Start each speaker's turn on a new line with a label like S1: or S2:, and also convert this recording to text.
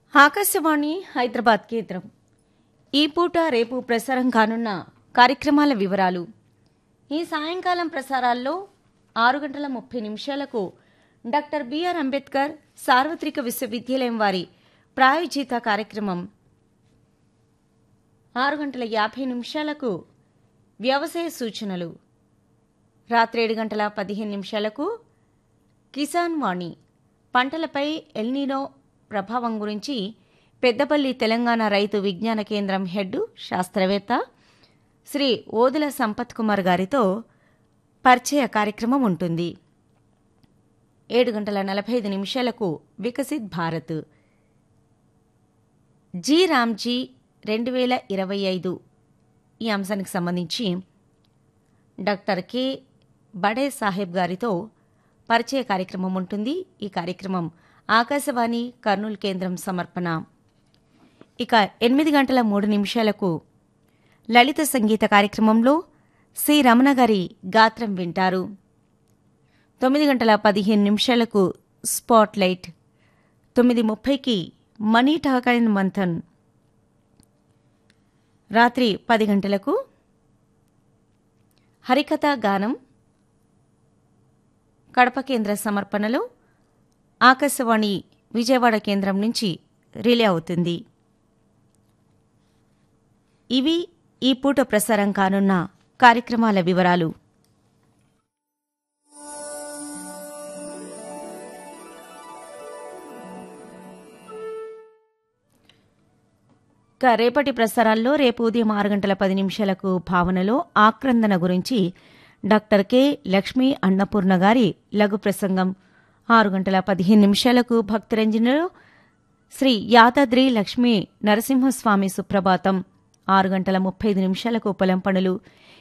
S1: ఆకాశవాణి హైదరాబాద్ కేంద్రం ఈ పూట రేపు ప్రసారం కానున్న కార్యక్రమాల వివరాలు ఈ సాయంకాలం ప్రసారాల్లో ఆరు గంటల ముప్పై నిమిషాలకు డాక్టర్ బిఆర్ అంబేద్కర్ సార్వత్రిక విశ్వవిద్యాలయం వారి ప్రాయోజిత కార్యక్రమం ఆరు గంటల యాభై నిమిషాలకు వ్యవసాయ సూచనలు రాత్రి ఏడు గంటల పదిహేను నిమిషాలకు కిసాన్ వాణి పంటలపై ఎల్నీనో ప్రభావం గురించి పెద్దపల్లి తెలంగాణ రైతు విజ్ఞాన కేంద్రం హెడ్ శాస్త్రవేత్త శ్రీ ఓదుల సంపత్ కుమార్ గారితో పరిచయ కార్యక్రమం ఉంటుంది ఏడు గంటల నలభై ఐదు నిమిషాలకు వికసిత్ భారత్ జీ రామ్జీ రెండు వేల ఇరవై ఐదు ఈ అంశానికి సంబంధించి డాక్టర్ కె బడే సాహెబ్ గారితో పరిచయ కార్యక్రమం ఉంటుంది ఈ కార్యక్రమం ఆకాశవాణి కర్నూలు కేంద్రం సమర్పణ ఇక ఎనిమిది గంటల మూడు నిమిషాలకు లలిత సంగీత కార్యక్రమంలో సి రమణ గారి గాత్రం వింటారు తొమ్మిది గంటల పదిహేను నిమిషాలకు స్పాట్ లైట్ తొమ్మిది ముప్పైకి మనీ టాక్ అండ్ మంథన్ రాత్రి పది గంటలకు హరికథా గానం కడప కేంద్ర సమర్పణలో ఆకాశవాణి విజయవాడ కేంద్రం నుంచి రిలే అవుతుంది ఇవి ఈ పూట ప్రసారం కానున్న కార్యక్రమాల వివరాలు ఇక రేపటి ప్రసారాల్లో రేపు ఉదయం ఆరు గంటల పది నిమిషాలకు భావనలో ఆక్రందన గురించి డాక్టర్ కె లక్ష్మీ అన్నపూర్ణ గారి లఘు ప్రసంగం ఆరు గంటల పదిహేను నిమిషాలకు భక్తరంజనలో శ్రీ యాదాద్రి లక్ష్మీ నరసింహస్వామి సుప్రభాతం ఆరు గంటల ముప్పై ఐదు నిమిషాలకు పొలం పనులు